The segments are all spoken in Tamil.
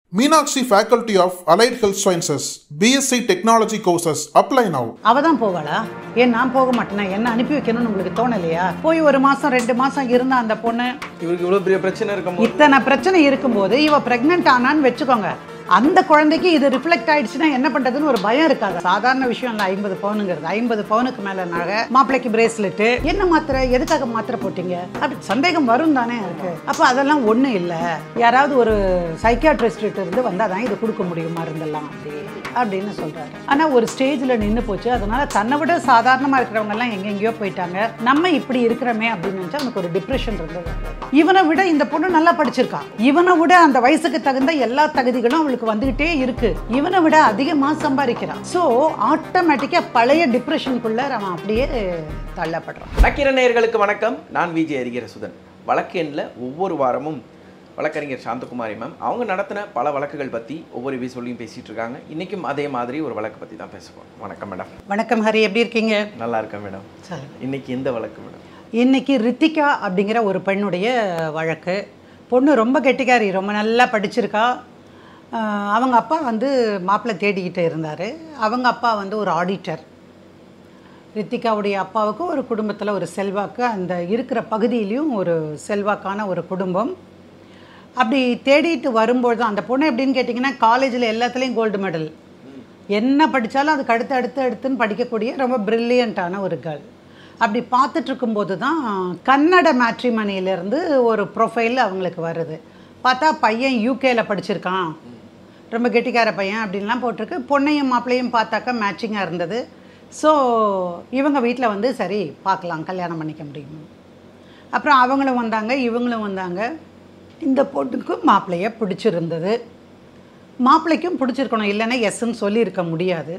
Meenakshi Faculty of Allied Health Sciences, BSc Technology courses apply now. அவ தான் போவாளா ஏன் நான் போக மாட்டேனா என்ன அனுப்பி வைக்கணும்னு உங்களுக்கு தோணலையா போய் ஒரு மாசம் ரெண்டு மாசம் இருந்த அந்த பொண்ணு இவருக்கு இவ்வளவு பெரிய பிரச்சனை இருக்கும்போது இத்தனை பிரச்சனை இருக்கும்போது இவ பிரெக்னென்ட் ஆனான்னு வச்சுக்கோங்க அந்த குழந்தைக்கு இது ரிஃப்ளெக்ட் ஆயிடுச்சுன்னா என்ன பண்றதுன்னு ஒரு பயம் இருக்காது சாதாரண விஷயம் இல்லை ஐம்பது பவுனுங்கிறது ஐம்பது பவுனுக்கு மேல நகை மாப்பிள்ளைக்கு பிரேஸ்லெட்டு என்ன மாத்திரை எதுக்காக மாத்திரை போட்டீங்க அப்படி சந்தேகம் வரும் தானே இருக்கு அப்போ அதெல்லாம் ஒண்ணும் இல்லை யாராவது ஒரு சைக்கியாட்ரிஸ்ட் இருந்து வந்தால் தான் இது கொடுக்க முடியும் மருந்தெல்லாம் அப்படி அப்படின்னு சொல்றாரு ஆனா ஒரு ஸ்டேஜ்ல நின்னு போச்சு அதனால தன்னை விட சாதாரணமா இருக்கிறவங்க எல்லாம் எங்கெங்கேயோ போயிட்டாங்க நம்ம இப்படி இருக்கிறோமே அப்படின்னு நினைச்சா அவனுக்கு ஒரு டிப்ரெஷன் இருந்தது இவனை விட இந்த பொண்ணு நல்லா படிச்சிருக்கா இவனை விட அந்த வயசுக்கு தகுந்த எல்லா தகுதிகளும் அவளுக்கு வந்துகிட்டே இருக்கு இவனை விட அதிகமா சம்பாதிக்கிறான் சோ ஆட்டோமேட்டிக்கா பழைய டிப்ரெஷனுக்குள்ள அவன் அப்படியே தள்ளப்படுறான் நக்கீர நேயர்களுக்கு வணக்கம் நான் விஜய் அறிகிற சுதன் வழக்கு எண்ணில் ஒவ்வொரு வாரமும் வழக்கறிஞர் சாந்தகுமாரி மேம் அவங்க நடத்தின பல வழக்குகள் பற்றி ஒவ்வொரு எபிசோட்லையும் பேசிகிட்டு இருக்காங்க இன்றைக்கும் அதே மாதிரி ஒரு வழக்கு பற்றி தான் பேசுவோம் வணக்கம் மேடம் வணக்கம் ஹரி எப்படி இருக்கீங்க நல்லா இருக்கேன் மேடம் சொல்லுங்க இன்னைக்கு எந்த வழக்கு மேடம் இன்னைக்கு ரித்திகா அப்படிங்கிற ஒரு பெண்ணுடைய வழக்கு பொண்ணு ரொம்ப கெட்டிக்காரி ரொம்ப நல்லா படிச்சிருக்கா ஆஹ் அவங்க அப்பா வந்து மாப்பிள்ளை தேடிக்கிட்டு இருந்தார் அவங்க அப்பா வந்து ஒரு ஆடிட்டர் ரித்திகாவுடைய அப்பாவுக்கு ஒரு குடும்பத்தில் ஒரு செல்வாக்கு அந்த இருக்கிற பகுதியிலையும் ஒரு செல்வாக்கான ஒரு குடும்பம் அப்படி தேடிட்டு வரும்பொழுது அந்த பொண்ணு எப்படின்னு கேட்டிங்கன்னா காலேஜில் எல்லாத்துலேயும் கோல்டு மெடல் என்ன படித்தாலும் அதுக்கு அடுத்து அடுத்து அடுத்துன்னு படிக்கக்கூடிய ரொம்ப பிரில்லியண்ட்டான ஒரு கேர்ள் அப்படி பார்த்துட்டு இருக்கும்போது தான் கன்னட மேட்ரிமணியிலேருந்து ஒரு ப்ரொஃபைல் அவங்களுக்கு வருது பார்த்தா பையன் யூகேல படிச்சிருக்கான் ரொம்ப கெட்டிக்கார பையன் அப்படின்லாம் போட்டிருக்கு பொண்ணையும் மாப்பிள்ளையும் பார்த்தாக்கா மேட்சிங்காக இருந்தது ஸோ இவங்க வீட்டில் வந்து சரி பார்க்கலாம் கல்யாணம் பண்ணிக்க முடியும் அப்புறம் அவங்களும் வந்தாங்க இவங்களும் வந்தாங்க இந்த பொண்ணுக்கும் மாப்பிள்ளைய பிடிச்சிருந்தது மாப்பிள்ளைக்கும் பிடிச்சிருக்கணும் இல்லைன்னா எஸ்ன்னு சொல்லியிருக்க முடியாது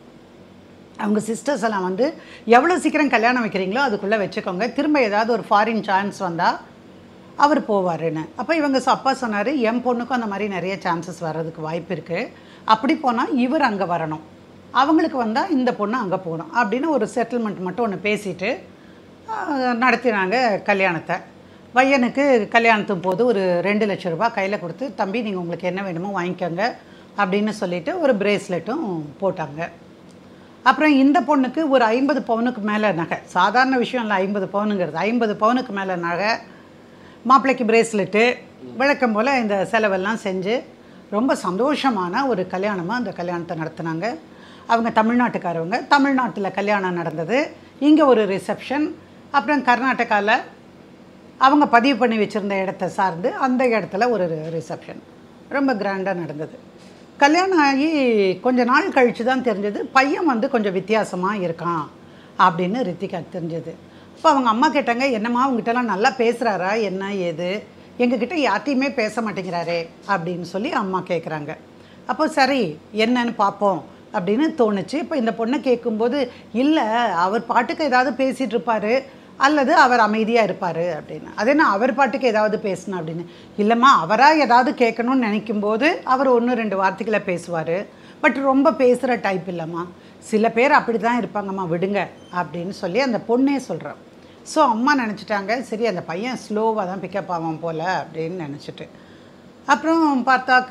அவங்க சிஸ்டர்ஸ் எல்லாம் வந்து எவ்வளோ சீக்கிரம் கல்யாணம் வைக்கிறீங்களோ அதுக்குள்ளே வச்சுக்கோங்க திரும்ப ஏதாவது ஒரு ஃபாரின் சான்ஸ் வந்தால் அவர் போவாருன்னு அப்போ இவங்க சொ- அப்பா சொன்னார் என் பொண்ணுக்கும் அந்த மாதிரி நிறைய சான்சஸ் வர்றதுக்கு வாய்ப்பு இருக்குது அப்படி போனால் இவர் அங்கே வரணும் அவங்களுக்கு வந்தால் இந்த பொண்ணு அங்கே போகணும் அப்படின்னு ஒரு செட்டில்மெண்ட் மட்டும் ஒன்று பேசிட்டு ஆஹ், நடத்தினாங்க கல்யாணத்தை பையனுக்கு கல்யாணத்தும் போது ஒரு ரெண்டு லட்ச ரூபாய் கையில் கொடுத்து தம்பி நீங்கள் உங்களுக்கு என்ன வேணுமோ வாங்கிக்கோங்க அப்படின்னு சொல்லிட்டு ஒரு பிரேஸ்லெட்டும் போட்டாங்க அப்புறம் இந்த பொண்ணுக்கு ஒரு ஐம்பது பவுனுக்கு மேலே நகை சாதாரண விஷயம் இல்லை ஐம்பது பவுனுங்கிறது ஐம்பது பவுனுக்கு மேலே நகை மாப்பிள்ளைக்கு பிரேஸ்லெட்டு வழக்கம் போல் இந்த செலவெல்லாம் செஞ்சு ரொம்ப சந்தோஷமான ஒரு கல்யாணமாக அந்த கல்யாணத்தை நடத்துனாங்க அவங்க தமிழ்நாட்டுக்காரவங்க தமிழ்நாட்டில் கல்யாணம் நடந்தது இங்கே ஒரு ரிசப்ஷன் அப்புறம் கர்நாடகாவில் அவங்க பதிவு பண்ணி வச்சுருந்த இடத்த சார்ந்து அந்த இடத்துல ஒரு ரிசப்ஷன் ரொம்ப கிராண்டாக நடந்தது கல்யாணம் ஆகி கொஞ்ச நாள் கழித்து தான் தெரிஞ்சது பையன் வந்து கொஞ்சம் வித்தியாசமாக இருக்கான் அப்படின்னு ரித்திகா தெரிஞ்சது அப்போ அவங்க அம்மா கேட்டாங்க என்னம்மா உங்ககிட்டலாம் நல்லா பேசுகிறாரா என்ன ஏது எங்ககிட்ட யார்ட்டையுமே பேச மாட்டேங்கிறாரே அப்படின்னு சொல்லி அம்மா கேட்குறாங்க அப்போ சரி என்னன்னு பார்ப்போம் அப்படின்னு தோணுச்சு இப்போ இந்த பொண்ணை கேட்கும்போது இல்லை அவர் பாட்டுக்கு ஏதாவது பேசிகிட்டு இருப்பாரு அல்லது அவர் அமைதியாக இருப்பார் அப்படின்னு அது என்ன அவர் பாட்டுக்கு ஏதாவது பேசணும் அப்படின்னு இல்லைம்மா அவராக ஏதாவது கேட்கணும்னு நினைக்கும்போது அவர் ஒன்று ரெண்டு வார்த்தைகளை பேசுவார் பட் ரொம்ப பேசுகிற டைப் இல்லைம்மா சில பேர் அப்படி தான் இருப்பாங்கம்மா விடுங்க அப்படின்னு சொல்லி அந்த பொண்ணே சொல்கிறான் ஸோ அம்மா நினச்சிட்டாங்க சரி அந்த பையன் ஸ்லோவாக தான் பிக்கப் ஆவான் போல் அப்படின்னு நினச்சிட்டு அப்புறம் பார்த்தாக்க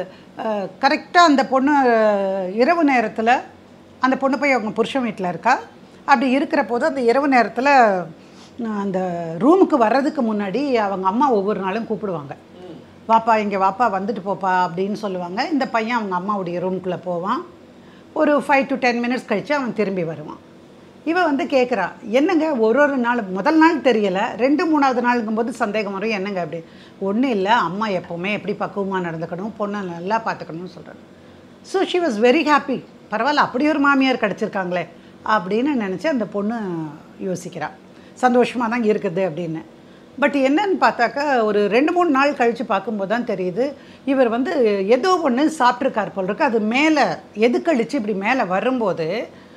கரெக்டாக அந்த பொண்ணு அஹ், இரவு நேரத்தில் அந்த பொண்ணு போய் அவங்க புருஷன் வீட்டில் இருக்கா அப்படி இருக்கிற போது அந்த இரவு நேரத்தில் அந்த ரூமுக்கு வர்றதுக்கு முன்னாடி அவங்க அம்மா ஒவ்வொரு நாளும் கூப்பிடுவாங்க வாப்பா இங்கே வாப்பா வந்துட்டு போப்பா அப்படின்னு சொல்லுவாங்க இந்த பையன் அவங்க அம்மாவுடைய ரூமுக்குள்ளே போவான் ஒரு ஃபைவ் டு டென் மினிட்ஸ் கழித்து அவன் திரும்பி வருவான் இவ வந்து கேட்குறா என்னங்க ஒரு ஒரு நாள் முதல் நாள் தெரியலை ரெண்டு மூணாவது நாளுங்கும்போது சந்தேகம் வரும் என்னங்க அப்படி ஒன்றும் இல்லை அம்மா எப்போவுமே எப்படி பக்குவமாக நடந்துக்கணும் பொண்ணை நல்லா பார்த்துக்கணும்னு சொல்கிறாங்க so she was very happy பரவாயில்ல அப்படி ஒரு மாமியார் கிடச்சிருக்காங்களே அப்படின்னு நினச்சி அந்த பொண்ணு யோசிக்கிறா சந்தோஷமாக தான் இருக்குது அப்படின்னு பட் என்னன்னு பார்த்தாக்கா ஒரு ரெண்டு மூணு நாள் கழித்து பார்க்கும்போது தான் தெரியுது இவர் வந்து ஏதோ ஒன்று சாப்பிட்ருக்கார் போல் இருக்கு அது மேலே எது கழிச்சு இப்படி மேலே வரும்போது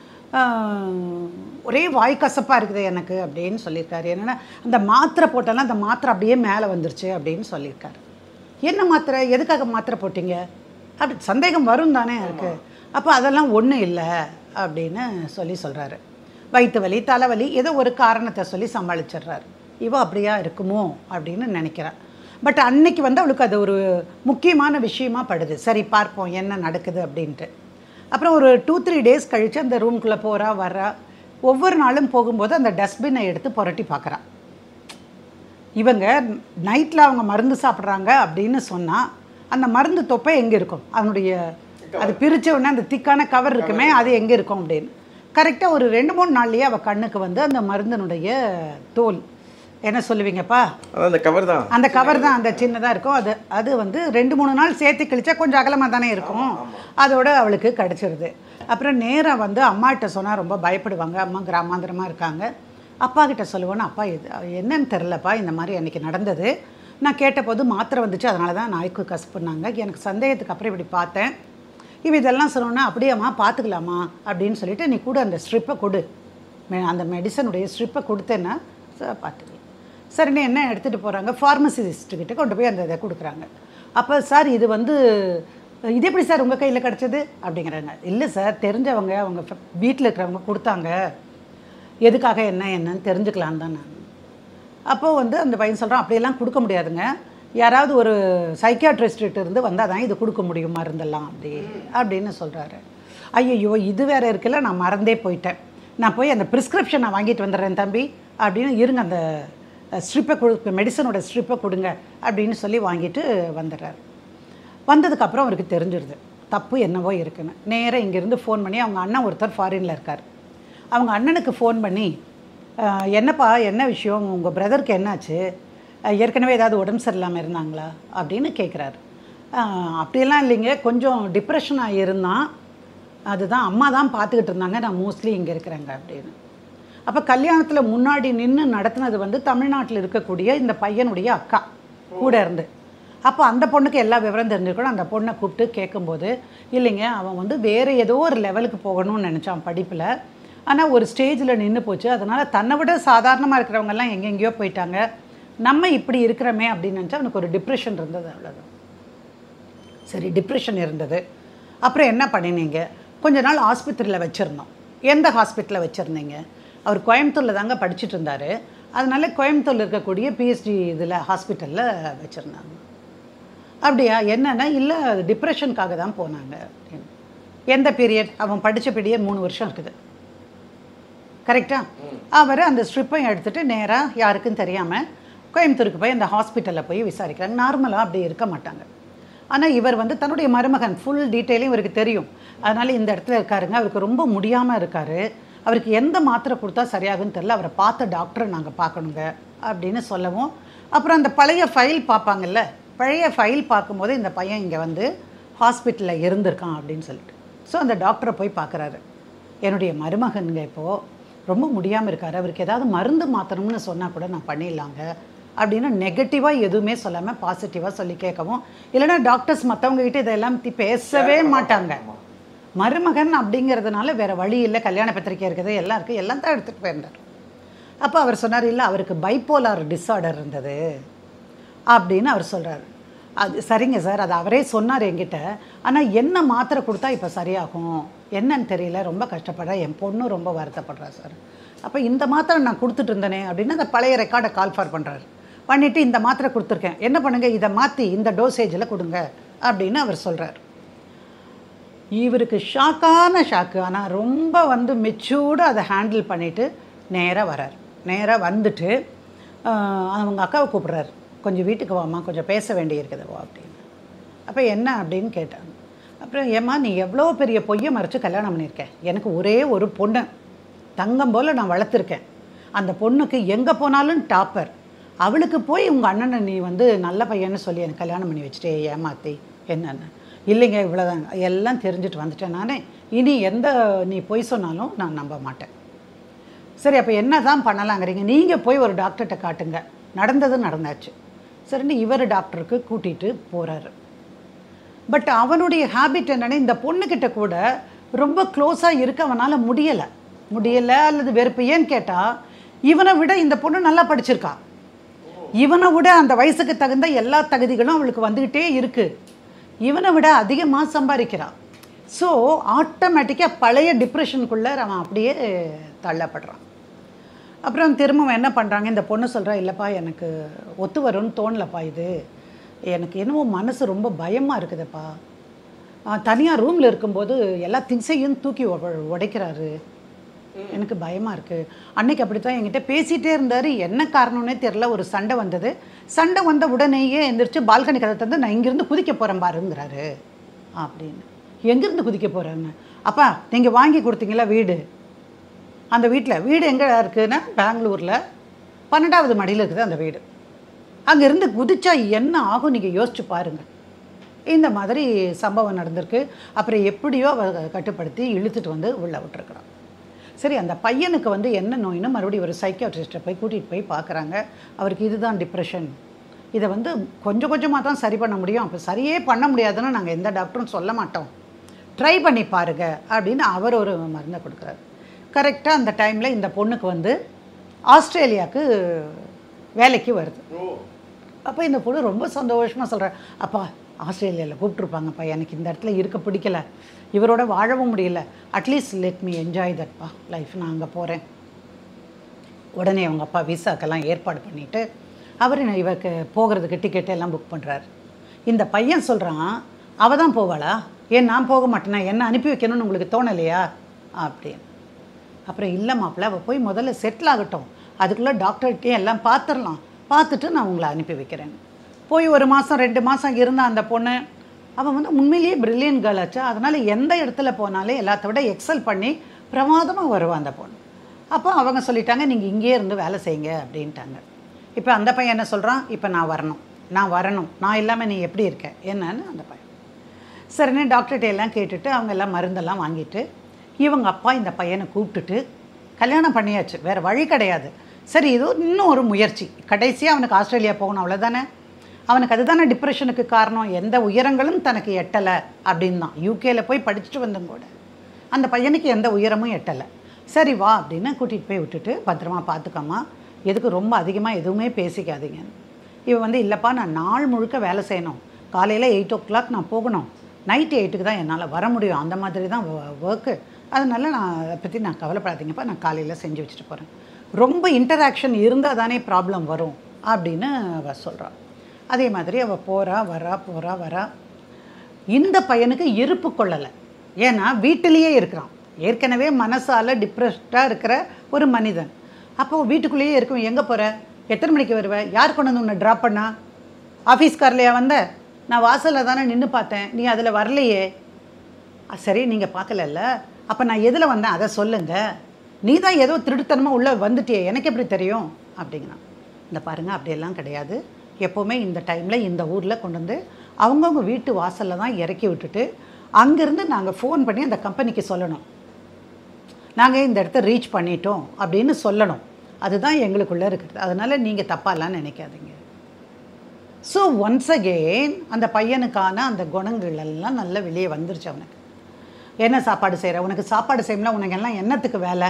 ஆஹ், ஒரே வாய் கசப்பாக இருக்குது எனக்கு அப்படின்னு சொல்லியிருக்காரு என்னென்னா அந்த மாத்திரை போட்டெல்லாம் அந்த மாத்திரை அப்படியே மேலே வந்துருச்சு அப்படின்னு சொல்லியிருக்காரு என்ன மாத்திரை எதுக்காக மாத்திரை போட்டீங்க அப்படி சந்தேகம் வரும் தானே இருக்கு அப்போ அதெல்லாம் ஒன்றும் இல்லை அப்படின்னு சொல்லி சொல்கிறாரு வயிற்று வலி தலைவலி ஏதோ ஒரு காரணத்தை சொல்லி சமாளிச்சிடுறாரு இவ அப்படியா இருக்குமோ அப்படின்னு நினைக்கிறேன் பட் அன்னைக்கு வந்து அவளுக்கு அது ஒரு முக்கியமான விஷயமா படுது சரி பார்ப்போம் என்ன நடக்குது அப்படின்ட்டு அப்புறம் ஒரு டூ த்ரீ டேஸ் கழித்து அந்த ரூம்குள்ளே போகிறா வர்றா ஒவ்வொரு நாளும் போகும்போது அந்த டஸ்ட்பினை எடுத்து புரட்டி பார்க்குறா இவங்க நைட்டில் அவங்க மருந்து சாப்பிட்றாங்க அப்படின்னு சொன்னால் அந்த மருந்து தொப்பை எங்கே இருக்கும் அதனுடைய அது பிரிச்ச உடனே அந்த திக்கான கவர் இருக்குமே அது எங்கே இருக்கும் அப்படின்னு கரெக்டாக ஒரு ரெண்டு மூணு நாள்லயே அவள் கண்ணுக்கு வந்து அந்த மருந்தினுடைய தோல் என்ன சொல்லுவீங்கப்பா அதான் அந்த கவர் தான் அந்த கவர் தான் அந்த சின்னதாக இருக்கும் அது அது வந்து ரெண்டு மூணு நாள் சேர்த்து கழிச்சா கொஞ்சம் அகலமாக தானே இருக்கும் அதோட அவளுக்கு கிடச்சிருது அப்புறம் நேராக வந்து அம்மாகிட்ட சொன்னால் ரொம்ப பயப்படுவாங்க அம்மா கிராமாந்திரமாக இருக்காங்க அப்பா கிட்ட சொல்லுவேன்னு அப்பா இது என்னன்னு தெரிலப்பா இந்த மாதிரி அன்றைக்கி நடந்தது நான் கேட்டபோது மாத்திரை வந்துச்சு அதனால தான் நாய்க்கு கசப்புனாங்க எனக்கு சந்தேகத்துக்கு அப்புறம் இப்படி பார்த்தேன் இவ இதெல்லாம் சொன்னோன்னா அப்படியேம்மா பார்த்துக்கலாமா அப்படின்னு சொல்லிட்டு நீ கூட அந்த ஸ்ட்ரிப்பை கொடு மெ- அந்த மெடிசனுடைய ஸ்ட்ரிப்பை கொடுத்தேன்னா சார் பார்த்துக்கலாம் சரின்னு என்ன எடுத்துகிட்டு போகிறாங்க ஃபார்மசிஸ்ட்டுக்கிட்ட கொண்டு போய் அந்த இதை கொடுக்குறாங்க அப்போ சார் இது வந்து இது எப்படி சார் உங்கள் கையில் கிடச்சது அப்படிங்கிறாங்க இல்லை சார் தெரிஞ்சவங்க அவங்க வீட்டில் இருக்கிறவங்க கொடுத்தாங்க எதுக்காக என்ன என்னன்னு தெரிஞ்சுக்கலான்னு தான் நான் அப்போ வந்து அந்த பையன் சொல்கிறான் அப்படியெல்லாம் கொடுக்க முடியாதுங்க யாராவது ஒரு சைக்கியாட்ரிஸ்ட்டு இருந்து வந்தால் தான் இது கொடுக்க முடியும் மருந்தெல்லாம் அப்படி அப்படின்னு சொல்கிறாரு ஐயோ இது வேற இருக்குல்ல நான் மறந்தே போயிட்டேன் நான் போய் அந்த ப்ரிஸ்கிரிப்ஷனை வாங்கிட்டு வந்துடுறேன் தம்பி அப்படின்னு இருங்க அந்த ஸ்ட்ரிப்பை கொடு மெடிசனோட ஸ்ட்ரிப்பை கொடுங்க அப்படின்னு சொல்லி வாங்கிட்டு வந்துடுறாரு வந்ததுக்கப்புறம் அவருக்கு தெரிஞ்சிருது தப்பு என்னவோ இருக்குன்னு நேராக இங்கேருந்து ஃபோன் பண்ணி அவங்க அண்ணன் ஒருத்தர் ஃபாரினில் இருக்கார் அவங்க அண்ணனுக்கு ஃபோன் பண்ணி "அஹ், என்னப்பா என்ன விஷயம் உங்கள் பிரதருக்கு என்னாச்சு அஹ், ஏற்கனவே ஏதாவது உடம்பு சரியில்லாமல் இருந்தாங்களா அப்படின்னு கேட்குறாரு அப்படியெல்லாம் இல்லைங்க கொஞ்சம் டிப்ரெஷனாக இருந்தான் அதுதான் அம்மா தான் பார்த்துக்கிட்டு இருந்தாங்க நான் மோஸ்ட்லி இங்கே இருக்கிறேங்க அப்படின்னு அப்போ கல்யாணத்தில் முன்னாடி நின்று நடத்துனது வந்து தமிழ்நாட்டில் இருக்கக்கூடிய இந்த பையனுடைய அக்கா கூட இருந்து அப்போ அந்த பொண்ணுக்கு எல்லா விவரம் தெரிஞ்சிருக்கணும் அந்த பொண்ணை கூப்பிட்டு கேட்கும்போது இல்லைங்க அவன் வந்து வேறு ஏதோ ஒரு லெவலுக்கு போகணும்னு நினச்சான் படிப்பில் ஆனால் ஒரு ஸ்டேஜில் நின்று போச்சு அதனால் தன்னை விட சாதாரணமாக இருக்கிறவங்கெல்லாம் எங்கெங்கேயோ போயிட்டாங்க நம்ம இப்படி இருக்கிறோமே அப்படின்னு நினச்சா அவனுக்கு ஒரு டிப்ரெஷன் இருந்தது அவ்வளோதான் சரி டிப்ரெஷன் இருந்தது அப்புறம் என்ன பண்ணினீங்க கொஞ்ச நாள் ஆஸ்பத்திரியில் வச்சுருந்தோம் எந்த ஹாஸ்பிட்டலில் வச்சுருந்தீங்க அவர் கோயம்புத்தூரில் தாங்க படிச்சுட்டு இருந்தார் அதனால கோயம்புத்தூரில் இருக்கக்கூடிய பிஎஸ்டி இதில் ஹாஸ்பிட்டலில் வச்சுருந்தாங்க அப்படியா என்னன்னா இல்லை டிப்ரெஷனுக்காக தான் போனாங்க அப்படின்னு எந்த பீரியட் அவன் படித்த பீரியட் மூணு வருஷம் இருக்குது கரெக்டா அவர் அந்த ஸ்ட்ரிப்பையும் எடுத்துட்டு நேராக யாருக்கும் தெரியாமல் கோயம்புத்தூருக்கு போய் அந்த ஹாஸ்பிட்டலில் போய் விசாரிக்கிறாங்க நார்மலாக அப்படி இருக்க மாட்டாங்க ஆனால் இவர் வந்து தன்னுடைய மருமகன் ஃபுல் டீட்டெயிலும் இவருக்கு தெரியும் அதனால இந்த இடத்துல இருக்காருங்க அவருக்கு ரொம்ப முடியாமல் இருக்காரு அவருக்கு எந்த மாத்திரை கொடுத்தா சரியாகுன்னு தெரில அவரை பார்த்த டாக்டரை நாங்கள் பார்க்கணுங்க அப்படின்னு சொல்லவும் அப்புறம் அந்த பழைய ஃபைல் பார்ப்பாங்கல்ல பழைய ஃபைல் பார்க்கும்போது இந்த பையன் இங்கே வந்து ஹாஸ்பிட்டலில் இருந்திருக்கான் அப்படின்னு சொல்லிட்டு ஸோ அந்த டாக்டரை போய் பார்க்குறாரு என்னுடைய மருமகனுங்க இப்போது ரொம்ப முடியாமல் இருக்காரு அவருக்கு ஏதாவது மருந்து மாற்றணும்னு சொன்னால் கூட நான் பண்ணிடலாங்க அப்படின்னு நெகட்டிவாக எதுவுமே சொல்லாமல் பாசிட்டிவாக சொல்லி கேட்கவும் இல்லைன்னா டாக்டர்ஸ் மற்றவங்க கிட்ட இதெல்லாம் பத்தி பேசவே மாட்டாங்க மருமகன் அப்படிங்கிறதுனால வேற வழி இல்லை கல்யாண பத்திரிக்கை இருக்குது எல்லாம் இருக்குது எல்லாம் தான் எடுத்துகிட்டு போயிருந்தார் அப்போ அவர் சொன்னார் இல்லை அவருக்கு பைப்போலார் டிஸார்டர் இருந்தது அப்படின்னு அவர் சொல்கிறார் அது சரிங்க சார் அது அவரே சொன்னார் என்கிட்ட ஆனால் என்ன மாத்திரை கொடுத்தா இப்போ சரியாகும் என்னன்னு தெரியல ரொம்ப கஷ்டப்படுறேன் என் பொண்ணும் ரொம்ப வருத்தப்படுறா சார் அப்போ இந்த மாத்திரை நான் கொடுத்துட்டு இருந்தேனே அப்படின்னு அந்த பழைய ரெக்கார்டை கால் ஃபார் பண்ணுறாரு பண்ணிவிட்டு இந்த மாத்திரை கொடுத்துருக்கேன் என்ன பண்ணுங்க இதை மாற்றி இந்த டோசேஜில் கொடுங்க அப்படின்னு அவர் சொல்கிறார் இவருக்கு ஷாக்கான ஷாக்கு ஆனால் ரொம்ப வந்து மெச்சூர்டாக அதை ஹேண்டில் பண்ணிவிட்டு நேராக வரார் நேராக வந்துட்டு ஆஹ், அவங்க அக்காவை கூப்பிட்றாரு கொஞ்சம் வீட்டுக்கு வாம்மா கொஞ்சம் பேச வேண்டி இருக்குது வா அப்படின்னு அப்போ என்ன அப்படின்னு கேட்டாங்க அப்புறம் ஏம்மா நீ எவ்வளோ பெரிய பொய்யை மறைச்சு கல்யாணம் பண்ணியிருக்க எனக்கு ஒரே ஒரு பொண்ணு தங்கம் போல் நான் வளர்த்துருக்கேன் அந்த பொண்ணுக்கு எங்கே போனாலும் டாப்பர் அவளுக்கு போய் உங்கள் அண்ணனை நீ வந்து நல்ல பையன்னு சொல்லி எனக்கு கல்யாணம் பண்ணி வச்சுட்டே ஏமாத்தி என்னென்ன இல்லைங்க இவ்வளோதாங்க எல்லாம் தெரிஞ்சுட்டு வந்துட்டேன் நானே இனி எந்த நீ பொய் சொன்னாலும் நான் நம்ப மாட்டேன் சரி அப்போ என்ன தான் பண்ணலாங்கிறீங்க நீங்கள் போய் ஒரு டாக்டர்கிட்ட காட்டுங்க நடந்தது நடந்தாச்சு சரின்னு இவர் டாக்டருக்கு கூட்டிகிட்டு போகிறாரு பட் அவனுடைய ஹேபிட் என்னன்னா இந்த பொண்ணுக்கிட்ட கூட ரொம்ப க்ளோஸாக இருக்க அவனால் முடியலை முடியலை அல்லது வெறுப்பு ஏன்னு கேட்டால் இவனை விட இந்த பொண்ணு நல்லா படிச்சிருக்கா இவனை விட அந்த வயசுக்கு தகுந்த எல்லா தகுதிகளும் அவளுக்கு வந்துக்கிட்டே இருக்குது இவனை விட அதிகமாக சம்பாதிக்கிறான் ஸோ ஆட்டோமேட்டிக்காக பழைய டிப்ரெஷனுக்குள்ளே அவன் அப்படியே தள்ளப்படுறான் அப்புறம் திரும்பவும் என்ன பண்ணுறாங்க இந்த பொண்ணு சொல்கிறா இல்லைப்பா எனக்கு ஒத்து வரும்னு தோணலப்பா இது எனக்கு என்னவோ மனசு ரொம்ப பயமாக இருக்குதுப்பா தனியாக ரூமில் இருக்கும்போது எல்லா திங்ஸையும் தூக்கி உட- உடைக்கிறாரு எனக்கு பயமாக இருக்குது அன்னைக்கு அப்படி தான் என்கிட்ட பேசிகிட்டே இருந்தார் என்ன காரணம்னே தெரில ஒரு சண்டை வந்தது சண்டை வந்த உடனேயே எந்திரிச்சு பால்கனி கதை தந்து நான் இங்கேருந்து குதிக்க போகிறேன் பாருங்கிறாரு அப்படின்னு எங்கேருந்து குதிக்க போகிறேன்னு அப்பா நீங்கள் வாங்கி கொடுத்தீங்களா வீடு அந்த வீட்டில் வீடு எங்கே இருக்குன்னா பெங்களூரில் பன்னெண்டாவது மடியில் இருக்குது அந்த வீடு அங்கேருந்து குதிச்சா என்ன ஆகும் நீங்கள் யோசிச்சு பாருங்கள் இந்த மாதிரி சம்பவம் நடந்திருக்கு அப்புறம் எப்படியோ அவ கட்டுப்படுத்தி இழுத்துட்டு வந்து உள்ளே விட்டுருக்குறான் சரி அந்த பையனுக்கு வந்து என்ன நோயின்னு மறுபடியும் ஒரு சைக்கியாட்ரிஸ்ட்டை போய் கூட்டிகிட்டு போய் பார்க்குறாங்க அவருக்கு இதுதான் டிப்ரெஷன் இதை வந்து கொஞ்சம் கொஞ்சமாக தான் சரி பண்ண முடியும் அப்போ சரியே பண்ண முடியாதுன்னு நாங்கள் எந்த டாக்டரும் சொல்ல மாட்டோம் ட்ரை பண்ணி பாருங்க அப்படின்னு அவர் ஒரு மருந்தை கொடுக்குறாரு கரெக்டாக அந்த டைமில் இந்த பொண்ணுக்கு வந்து ஆஸ்திரேலியாவுக்கு வேலைக்கு வருது அப்போ இந்த பொண்ணு ரொம்ப சந்தோஷமாக சொல்கிறேன் அப்பா ஆஸ்திரேலியாவில் கூப்பிட்ருப்பாங்கப்பா எனக்கு இந்த இடத்துல இருக்க பிடிக்கல இவரோட வாழவும் முடியல அட்லீஸ்ட் லெட் மீ என்ஜாய் தட்ப்பா லைஃப் நான் அங்கே போகிறேன் உடனே அவங்க அப்பா விசாக்கெல்லாம் ஏற்பாடு பண்ணிவிட்டு அவர் இவருக்கு போகிறதுக்கு டிக்கெட் எல்லாம் புக் பண்ணுறாரு இந்த பையன் சொல்கிறான் அவ தான் போவாளா ஏன் நான் போக மாட்டேனா என்ன அனுப்பி வைக்கணும்னு உங்களுக்கு தோணலையா அப்படின்னு அப்புறம் இல்லை மாப்பிள்ள அவள் போய் முதல்ல செட்டில் ஆகட்டும் அதுக்குள்ளே டாக்டர்கிட்டே எல்லாம் பார்த்துடலாம் பார்த்துட்டு நான் உங்களை அனுப்பி வைக்கிறேன் போய் ஒரு மாதம் ரெண்டு மாதம் இருந்த அந்த பொண்ணு அவன் வந்து உண்மையிலேயே பிரில்லியன் கேர்ள் ஆச்சு அதனால் எந்த இடத்துல போனாலும் எல்லாத்த விட எக்ஸல் பண்ணி பிரமாதமாக வருவான் அந்த பொண்ணு அப்போ அவங்க சொல்லிட்டாங்க நீங்கள் இங்கேயே இருந்து வேலை செய்யுங்க அப்படின்ட்டாங்க இப்போ அந்த பையன் என்ன சொல்கிறான் இப்போ நான் வரணும் நான் வரணும் நான் இல்லாமல் நீ எப்படி இருக்க என்னன்னு அந்த பையன் சரின்னு டாக்டர்கிட்ட எல்லாம் கேட்டுட்டு அவங்க எல்லாம் மருந்தெல்லாம் வாங்கிட்டு இவங்க அப்பா இந்த பையனை கூப்பிட்டுட்டு கல்யாணம் பண்ணியாச்சு வேறு வழி கிடையாது சரி இது இன்னும் ஒரு முயற்சி கடைசியாக அவனுக்கு ஆஸ்திரேலியா போகணும் அவ்வளோதானே அவனுக்கு அதுதானே டிப்ரெஷனுக்கு காரணம் எந்த உயரங்களும் தனக்கு எட்டலை அப்படின்னு தான் யூகேல போய் படிச்சுட்டு வந்தும் கூட அந்த பையனுக்கு எந்த உயரமும் எட்டலை சரி வா அப்படின்னு கூட்டிகிட்டு போய் விட்டுட்டு பத்திரமா பார்த்துக்கம்மா எதுக்கு ரொம்ப அதிகமாக எதுவுமே பேசிக்காதீங்க இவன் வந்து இல்லைப்பா நான் நாள் முழுக்க வேலை செய்யணும் காலையில் எயிட் ஓ கிளாக் நான் போகணும் நைட்டு எயிட்டுக்கு தான் என்னால் வர முடியும் அந்த மாதிரி தான் ஒர்க்கு அதனால நான் அதை பற்றி நான் கவலைப்படாதீங்கப்பா நான் காலையில் செஞ்சு வச்சுட்டு போகிறேன் ரொம்ப இன்டராக்ஷன் இருந்தால் தானே ப்ராப்ளம் வரும் அப்படின்னு அவ சொல்கிறான் அதே மாதிரி அவள் போகிறா வரா போகிறா வரா இந்த பையனுக்கு இருப்பு கொள்ளலை ஏன்னா வீட்டிலேயே இருக்கிறான் ஏற்கனவே மனசால் டிப்ரெஸ்டாக இருக்கிற ஒரு மனிதன் அப்போது வீட்டுக்குள்ளேயே இருக்கும் எங்கே போகிற எத்தனை மணிக்கு வருவ யார் கொண்டு வந்து உன்னை ட்ராப் பண்ணா ஆஃபீஸ் கார்லையா வந்த நான் வாசலில் தானே நின்று பார்த்தேன் நீ அதில் வரலையே "அ, சரி நீங்கள் பார்க்கலல்ல அப்போ நான் எதில் வந்தேன் அதை சொல்லுங்க நீ தான் ஏதோ திருட்டுத்தனமாக உள்ளே வந்துட்டியே எனக்கு எப்படி தெரியும் அப்படிங்கிறான் இந்த பாருங்க அப்படியெல்லாம் கிடையாது எப்போவுமே இந்த டைமில் இந்த ஊரில் கொண்டு வந்து அவங்கவுங்க வீட்டு வாசலில் தான் இறக்கி விட்டுட்டு அங்கேருந்து நாங்கள் ஃபோன் பண்ணி அந்த கம்பெனிக்கு சொல்லணும் நாங்கள் இந்த இடத்த ரீச் பண்ணிட்டோம் அப்படின்னு சொல்லணும் அதுதான் எங்களுக்குள்ளே இருக்குது அதனால் நீங்கள் தப்பாலாம் நினைக்காதீங்க ஸோ ஒன்ஸ் அகெயின் அந்த பையனுக்கான அந்த குணங்கள் எல்லாம் நல்லா வெளியே வந்துருச்சு அவனுக்கு என்ன சாப்பாடு செய்கிற உனக்கு சாப்பாடு செய்யணும்னா உனக்கு எல்லாம் என்னத்துக்கு வேலை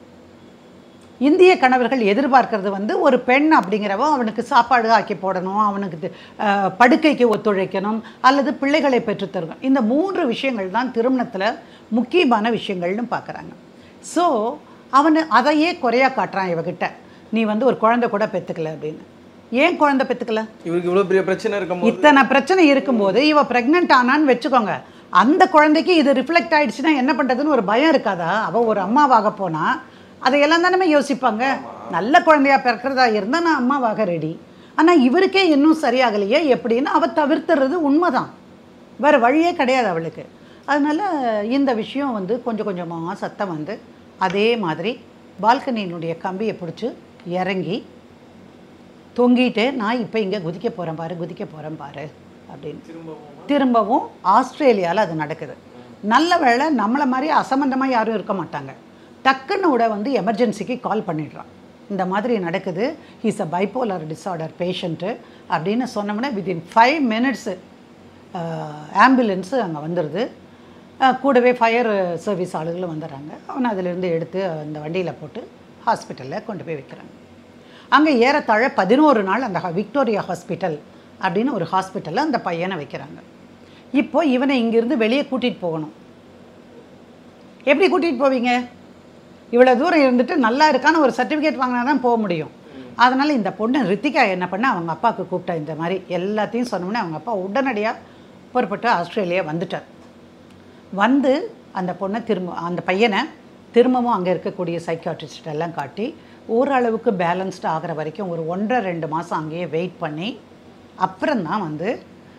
இந்திய கணவர்கள் எதிர்பார்க்கறது வந்து ஒரு பெண் அப்படிங்கிறவோ அவனுக்கு சாப்பாடு ஆக்கி போடணும் அவனுக்கு தி- அஹ், படுக்கைக்கு ஒத்துழைக்கணும் அல்லது பிள்ளைகளை பெற்றுத்தரணும் இந்த மூன்று விஷயங்கள் தான் திருமணத்தில் முக்கியமான விஷயங்கள்னு பார்க்குறாங்க ஸோ அவனு அதையே குறையா காட்டுறான் இவகிட்ட நீ வந்து ஒரு குழந்தை கூட பெற்றுக்கல அப்படின்னு ஏன் குழந்தை பெற்றுக்கல இவருக்கு இவ்வளோ பெரிய பிரச்சனை இருக்கும்போது இத்தனை பிரச்சனை இருக்கும்போது இவ பிரெக்னென்ட் ஆனான்னு வச்சுக்கோங்க அந்த குழந்தைக்கு இது ரிஃப்ளெக்ட் ஆயிடுச்சுன்னா என்ன பண்ணுறதுன்னு ஒரு பயம் இருக்காதா அவள் ஒரு அம்மாவாக போனா அதையெல்லாம் தானே யோசிப்பாங்க நல்ல குழந்தையா பிறக்கிறதா இருந்தால் நான் அம்மாவாக ரெடி ஆனால் இவருக்கே இன்னும் சரியாகலையே எப்படின்னு அவள் தவிர்த்துறது உண்மைதான் வேறு வழியே கிடையாது அவளுக்கு அதனால் இந்த விஷயம் வந்து கொஞ்சம் கொஞ்சமாக சத்தம் வந்து அதே மாதிரி பால்கனியினுடைய கம்பியை பிடிச்சி இறங்கி தொங்கிட்டு நான் இப்போ இங்கே குதிக்க போகிறேன் பாரு குதிக்க போகிறேன் பாரு அப்படின்னு திரும்பவும் ஆஸ்திரேலியாவில் அது நடக்குது நல்ல வேளை நம்மளை மாதிரி அசம்பந்தமாக யாரும் இருக்க மாட்டாங்க டக்குன்னு விட வந்து எமர்ஜென்சிக்கு கால் பண்ணிடுறான் இந்த மாதிரி நடக்குது is a bipolar disorder patient அப்படின்னு சொன்னோம்னா வித்தின் ஃபைவ் மினிட்ஸு ஆம்புலன்ஸு அங்கே வந்துடுது அஹ், கூடவே ஃபயர் சர்வீஸ் ஆளுகளும் வந்துடுறாங்க அவனை அதிலிருந்து எடுத்து அந்த வண்டியில் போட்டு ஹாஸ்பிட்டலில் கொண்டு போய் வைக்கிறாங்க அங்கே ஏறத்தாழ பதினோரு நாள் அந்த ஹ- விக்டோரியா ஹாஸ்பிட்டல் அப்படின்னு ஒரு ஹாஸ்பிட்டலில் அந்த பையனை வைக்கிறாங்க இப்போ இவனை இங்கிருந்து வெளியே கூட்டிகிட்டு போகணும் எப்படி கூட்டிகிட்டு போவீங்க இவ்வளோ தூரம் இருந்துட்டு நல்லா இருக்கான்னு ஒரு சர்டிஃபிகேட் வாங்கினா தான் போக முடியும் அதனால் இந்த பொண்ணு ரித்திகா என்ன பண்ண அவங்க அப்பாவுக்கு கூப்பிட்டா இந்த மாதிரி எல்லாத்தையும் சொன்னோன்னே அவங்க அப்பா உடனடியாக புறப்பட்டு ஆஸ்திரேலியா வந்துட்டார் வந்து அந்த பொண்ணை திரும்ப அந்த பையனை திரும்பவும் அங்கே இருக்கக்கூடிய சைக்காட்ரிஸ்ட் எல்லாம் காட்டி ஓரளவுக்கு பேலன்ஸ்டு ஆகிற வரைக்கும் ஒரு ஒன்றரை ரெண்டு மாதம் அங்கேயே வெயிட் பண்ணி அப்புறம்தான் வந்து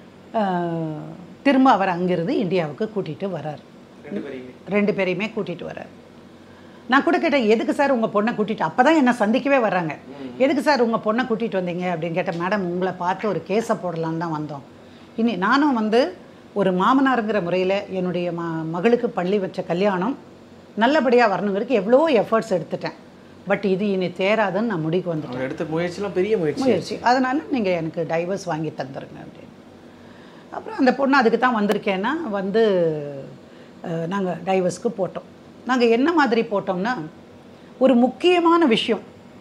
ஆஹ், திரும்ப அவர் அங்கிருந்து இந்தியாவுக்கு கூட்டிகிட்டு வரார் ரெண்டு பேரையுமே ரெண்டு பேரையுமே கூட்டிகிட்டு வரார் நான் கூட கேட்டேன் எதுக்கு சார் உங்கள் பொண்ணை கூட்டிகிட்டு அப்போ தான் என்னை சந்திக்கவே வர்றாங்க எதுக்கு சார் உங்கள் பொண்ணை கூட்டிகிட்டு வந்தீங்க அப்படின்னு கேட்டேன் மேடம் உங்களை பார்த்து ஒரு கேஸை போடலான்னு தான் வந்தோம் இனி நானும் வந்து ஒரு மாமனாருங்கிற முறையில் என்னுடைய ம மகளுக்கு பள்ளி வச்ச கல்யாணம் நல்லபடியாக வரணுங்கிறதுக்கு எவ்வளோ எஃபர்ட்ஸ் எடுத்துட்டேன் பட் இது இனி தேராதுன்னு நான் முடிவுக்கு வந்துட்டேன் அவர் எடுத்த முயற்சிலாம் பெரிய முயற்சி முயற்சி அதனால் நீங்கள் எனக்கு டைவர்ஸ் வாங்கி தந்துருங்க அப்படின்னு அப்புறம் அந்த பொண்ணு அதுக்கு தான் வந்திருக்கேன்னா வந்து நாங்கள் டைவர்ஸ்க்கு போட்டோம் நாங்கள் என்ன மாதிரி போட்டோம்னா ஒரு முக்கியமான விஷயம்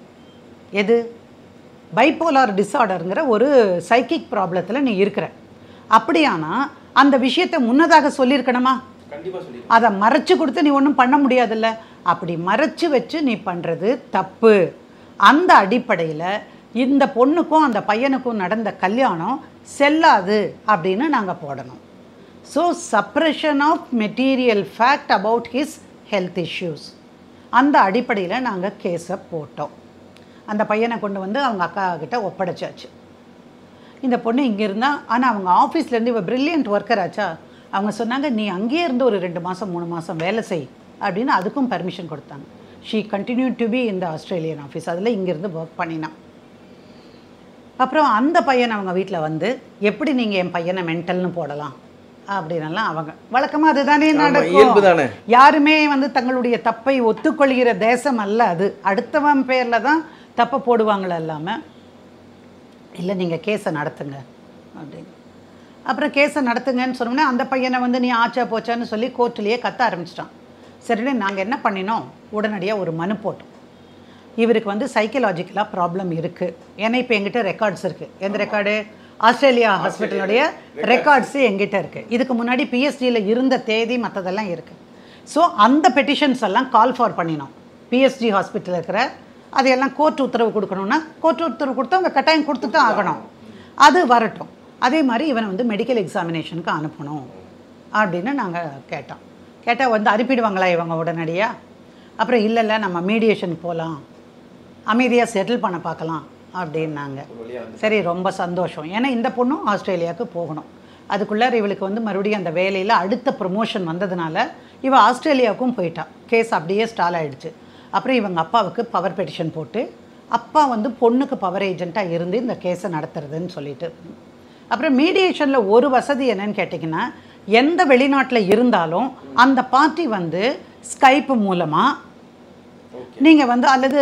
எது பைப்போலார் டிஸார்டருங்கிற ஒரு சைக்கிக் ப்ராப்ளத்தில் நீ இருக்கிற அப்படியானா அந்த விஷயத்தை முன்னதாக சொல்லியிருக்கணுமா கண்டிப்பா சொல்லி அதை மறைச்சு கொடுத்து நீ ஒன்றும் பண்ண முடியாதுல்ல அப்படி மறைச்சு வச்சு நீ பண்ணுறது தப்பு அந்த அடிப்படையில் இந்த பொண்ணுக்கும் அந்த பையனுக்கும் நடந்த கல்யாணம் செல்லாது அப்படின்னு நாங்கள் போடணும் so suppression of material fact about his health issues அந்த அடிப்படையில் நாங்கள் கேஸை போட்டோம் அந்த பையனை கொண்டு வந்து அவங்க அக்கா கிட்ட ஒப்படைச்சாச்சு இந்த பொண்ணு இங்கே இருந்தா ஆனால் அவங்க ஆஃபீஸ்லேருந்து இவ பிரில்லியன்ட் ஒர்க்கர் ஆச்சா அவங்க சொன்னாங்க நீ அங்கேயே இருந்து ஒரு ரெண்டு மாதம் மூணு மாதம் வேலை செய் அப்படின்னு அதுக்கும் பர்மிஷன் கொடுத்தாங்க ஷீ கண்டினியூ டு பி இந்த ஆஸ்திரேலியன் ஆஃபீஸ் அதில் இங்கேருந்து ஒர்க் பண்ணினான் அப்புறம் அந்த பையன் அவங்க வீட்டில் வந்து எப்படி நீங்கள் என் பையனை மென்டல்னு போடலாம் அப்படின்னலாம் அவங்க வழக்கமாக அதுதானே ஆமா, நடக்கும் இயல்புதானே. யாருமே வந்து தங்களுடைய தப்பை ஒத்துக்கொள்கிற தேசம் அல்ல அது அடுத்தவன் பேரில் தான் தப்பை போடுவாங்களே இல்லாமல் இல்லை நீங்கள் கேஸை நடத்துங்க அப்படின்னு அப்புறம் கேஸை நடத்துங்கன்னு சொன்னோம்னா அந்த பையனை வந்து நீ ஆச்சா போச்சான்னு சொல்லி கோர்ட்லேயே கத்த ஆரம்பிச்சிட்டான் சரின்னு நாங்கள் என்ன பண்ணினோம் உடனடியாக ஒரு மனு போட்டோம் இவருக்கு வந்து சைக்கலாஜிக்கலாக ப்ராப்ளம் இருக்குது ஏன்னா இப்போ எங்கிட்ட ரெக்கார்ட்ஸ் இருக்குது எந்த ரெக்கார்டு ஆஸ்திரேலியா ஹாஸ்பிட்டலுடைய ரெக்கார்ட்ஸு எங்கிட்ட இருக்குது இதுக்கு முன்னாடி பிஎஸ்டியில் இருந்த தேதி மற்றதெல்லாம் இருக்குது ஸோ அந்த பெட்டிஷன்ஸ் எல்லாம் கால் ஃபார் பண்ணினோம் பிஎஸ்டி ஹாஸ்பிட்டல் இருக்கிற அதையெல்லாம் கோர்ட் உத்தரவு கொடுக்கணும்னா கோர்ட் உத்தரவு கொடுத்தா அவங்க கட்டாயம் கொடுத்து தான் ஆகணும் அது வரட்டும் அதே மாதிரி இவனை வந்து மெடிக்கல் எக்ஸாமினேஷனுக்கு அனுப்பணும் அப்படின்னு நாங்கள் கேட்டோம் கேட்டால் வந்து அனுப்பிடுவாங்களா இவங்க உடனடியாக அப்புறம் இல்லை இல்லை நம்ம மீடியேஷன் போகலாம் அமைதியாக செட்டில் பண்ண பார்க்கலாம் அப்படின்னாங்க சரி ரொம்ப சந்தோஷம் ஏன்னா இந்த பொண்ணும் ஆஸ்திரேலியாவுக்கு போகணும் அதுக்குள்ளார இவளுக்கு வந்து மறுபடியும் அந்த வேலையில் அடுத்த ப்ரொமோஷன் வந்ததுனால இவ ஆஸ்திரேலியாவுக்கும் போயிட்டா கேஸ் அப்படியே ஸ்டால் ஆயிடுச்சு அப்புறம் இவங்க அப்பாவுக்கு பவர் பெட்டிஷன் போட்டு அப்பா வந்து பொண்ணுக்கு பவர் ஏஜெண்ட்டாக இருந்து இந்த கேஸை நடத்துறதுன்னு சொல்லிட்டு அப்புறம் மீடியேஷனில் ஒரு வசதி என்னன்னு கேட்டிங்கன்னா எந்த வெளிநாட்டில் இருந்தாலும் அந்த பார்ட்டி வந்து ஸ்கைப் மூலமாக நீங்கள் வந்து அல்லது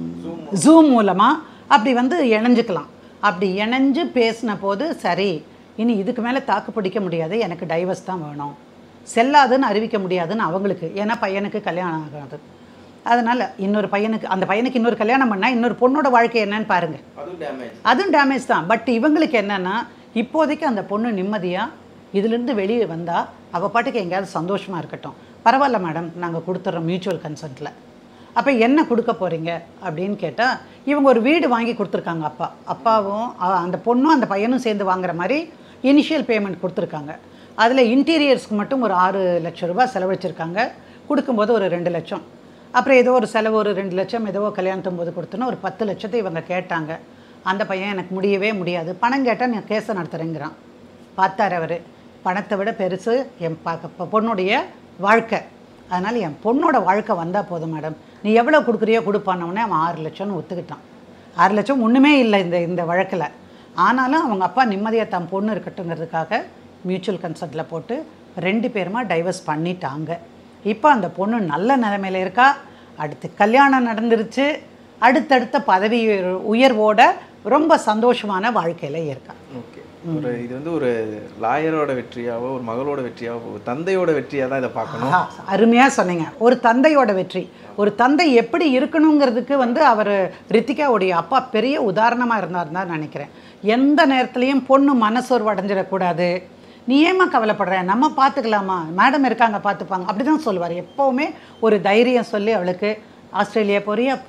ஜூம் மூலமாக அப்படி வந்து இணைஞ்சுக்கலாம் அப்படி இணைஞ்சு பேசின போது சரி இனி இதுக்கு மேலே தாக்கு பிடிக்க முடியாது எனக்கு டைவர்ஸ் தான் வேணும் செல்லாதுன்னு அறிவிக்க முடியாதுன்னு அவங்களுக்கு ஏன்னா பையனுக்கு கல்யாணம் ஆகாது அதனால் இன்னொரு பையனுக்கு அந்த பையனுக்கு இன்னொரு கல்யாணம் பண்ணால் இன்னொரு பொண்ணோட வாழ்க்கை என்னன்னு பாருங்கள் அதுவும் டேமேஜ் அதுவும் டேமேஜ் தான் பட் இவங்களுக்கு என்னன்னா இப்போதைக்கு அந்த பொண்ணு நிம்மதியாக இதுலேருந்து வெளியே வந்தால் அவள் பாட்டுக்கு எங்கேயாவது சந்தோஷமாக இருக்கட்டும் பரவாயில்ல மேடம் நாங்கள் கொடுத்துட்றோம் மியூச்சுவல் கன்சென்ட்டில் அப்போ என்ன கொடுக்க போகிறீங்க அப்படின்னு கேட்டால் இவங்க ஒரு வீடு வாங்கி கொடுத்துருக்காங்க அப்பா அப்பாவும் அ- அந்த பொண்ணும் அந்த பையனும் சேர்ந்து வாங்குற மாதிரி இனிஷியல் பேமெண்ட் கொடுத்துருக்காங்க அதில் இன்டீரியர்ஸ்க்கு மட்டும் ஒரு ஆறு லட்சம் ரூபாய் செலவழிச்சிருக்காங்க கொடுக்கும்போது ஒரு ரெண்டு லட்சம் அப்புறம் ஏதோ ஒரு செலவு ஒரு ரெண்டு லட்சம் ஏதோ கல்யாணத்தும் போது கொடுத்தோன்னா ஒரு பத்து லட்சத்தை இவங்க கேட்டாங்க அந்த பையன் எனக்கு முடியவே முடியாது பணம் கேட்டால் நான் கேஸை நடத்துகிறேங்கிறான் பார்த்தார் அவர் பணத்தை விட பெருசு என் ப ப- பொண்ணுடைய வாழ்க்கை அதனால் என் பொண்ணோட வாழ்க்கை வந்தால் போதும் மேடம் நீ எவ்வளோ கொடுக்குறியோ கொடுப்பானவுடனே அவன் ஆறு லட்சம்னு ஒத்துக்கிட்டான் ஆறு லட்சம் ஒன்றுமே இல்லை இந்த இந்த வழக்கில் ஆனாலும் அவங்க அப்பா நிம்மதியாக தன் பொண்ணு இருக்கட்டுங்கிறதுக்காக மியூச்சுவல் கன்சென்ட்டில் போட்டு ரெண்டு பேருமா டைவர்ஸ் பண்ணிட்டாங்க இப்போ அந்த பொண்ணு நல்ல நிலைமையில இருக்கா அடுத்து கல்யாணம் நடந்துருச்சு அடுத்தடுத்த பதவி உயர்- உயர்வோட ரொம்ப சந்தோஷமான வாழ்க்கையில் இருக்கா ஓகே ஒரு இது வந்து ஒரு லாயரோட வெற்றியாவோ ஒரு மகளோட வெற்றியாவோ ஒரு தந்தையோட வெற்றியாக தான் இதை பார்க்கணும் ஆஹா, அருமையா சொன்னீங்க ஒரு தந்தையோட வெற்றி ஒரு தந்தை எப்படி இருக்கணுங்கிறதுக்கு வந்து அவர் ரித்திகாவுடைய அப்பா பெரிய உதாரணமாக இருந்தார் தான் நினைக்கிறேன் எந்த நேரத்துலையும் பொண்ணு மனசோர்வு அடைஞ்சிடக்கூடாது நீ ஏம்மா கவலைப்படுற நம்ம பார்த்துக்கலாமா மேடம் இருக்காங்க பார்த்துப்பாங்க அப்படி தான் சொல்லுவார் எப்போவுமே ஒரு தைரியம் சொல்லி அவளுக்கு ஆஸ்திரேலியா போறியா போ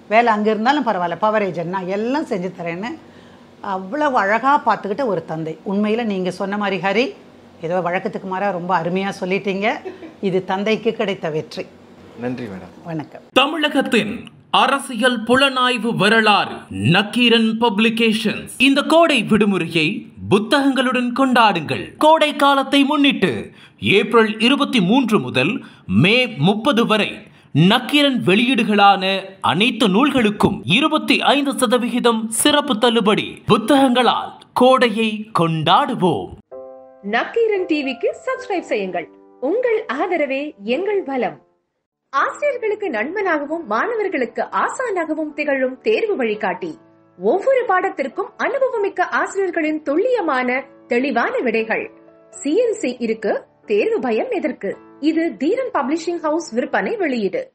வேலை அங்கே இருந்தாலும் பரவாயில்ல பவர் ஏஜென்ட் நான் எல்லாம் செஞ்சு தரேன்னு அவ்வளவு அழகாக பார்த்துக்கிட்ட ஒரு தந்தை உண்மையில் நீங்கள் சொன்ன மாதிரி ஹரி ஏதோ வழக்கத்துக்கு மாறாக ரொம்ப அருமையாக சொல்லிட்டீங்க இது தந்தைக்கு கிடைத்த வெற்றி நன்றி மேடம் வணக்கம் தமிழகத்தின் அரசியல் புலனாய்வு வரலாறு நக்கீரன் பப்ளிகேஷன்ஸ் இந்த கோடை விடுமுறையை புத்தகங்களுடன் கொண்டாடுங்கள் கோடை காலத்தை முன்னிட்டு ஏப்ரல் இருபத்தி மூன்று முதல் மே முப்பது வரை நக்கீரன் வெளியீடுகளான அனைத்து நூல்களுக்கும் இருபத்தி ஐந்து சதவிகிதம் சிறப்பு தள்ளுபடி புத்தகங்களால் கோடையை கொண்டாடுவோம் நக்கீரன் டிவிக்கு சப்ஸ்கிரைப் செய்யுங்கள் உங்கள் ஆதரவே எங்கள் பலம் ஆசிரியர்களுக்கு நண்பனாகவும் மாணவர்களுக்கு ஆசானாகவும் திகழும் தேர்வு வழிகாட்டி ஒவ்வொரு பாடத்திற்கும் அனுபவமிக்க ஆசிரியர்களின் துல்லியமான தெளிவான விடைகள் சிஎன்சி இருக்கு தேர்வு பயம் எதற்கு இது தீரன் பப்ளிஷிங் ஹவுஸ் விற்பனை வெளியீடு